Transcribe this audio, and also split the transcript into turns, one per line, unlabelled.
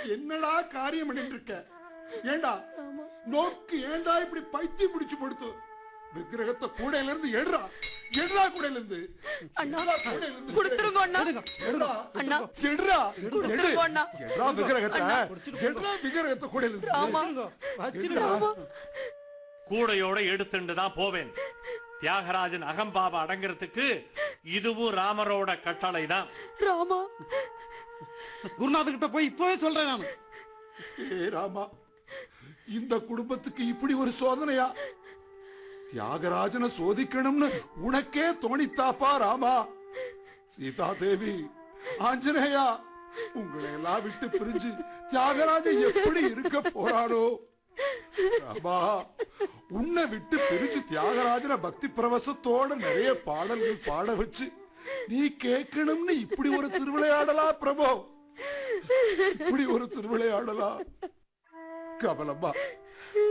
என்னடா காரியம் பண்ணிட்டு இருக்க ஏண்டா நோக்கு ஏண்டா இப்படி பைத்தியம் பிடிச்சு படுத்து விக்கிரகத்தை கூடையில இருந்து எடுறா எடுறா கூடையில இருந்து
அண்ணா,
எடுறா கூடையில இருந்து.
கொடுத்துருங்க அண்ணா.
எடுறா.
அண்ணா.
எடுறா.
கொடுத்துருங்க
எடு.
அண்ணா.
எடுறா விக்கிரகத்தை எடுறா விக்கிரகத்தை கூடையில இருந்து
ராமா
எடுறா.
கூடையோட எடுத்துட்டு தான் போவேன் தியாகராஜன் அகம்பாவ அடங்குறதுக்கு இதுவும் ராமரோட கட்டளை தான்
ராமா
குருநாதர் கிட்ட போய் இப்பவே சொல்றேன் நான்
ஏ ராமா இந்த குடும்பத்துக்கு இப்படி ஒரு சோதனையா தியாகராஜனை சோதிக்கணும்னு உனக்கே தோணித்தாப்பா ராமா சீதா தேவி ஆஞ்சநேயா உங்களை எல்லாம் விட்டு பிரிஞ்சு தியாகராஜன் எப்படி இருக்க போறாரோ ராமா உன்னை விட்டு பிரிஞ்சு தியாகராஜன பக்தி பிரவசத்தோட நிறைய பாடல்கள் பாட வச்சு நீ கேட்கணும்னு இப்படி ஒரு திருவிளையாடலா பிரபு இப்படி ஒரு திருவிளையாடலா கமலம்மா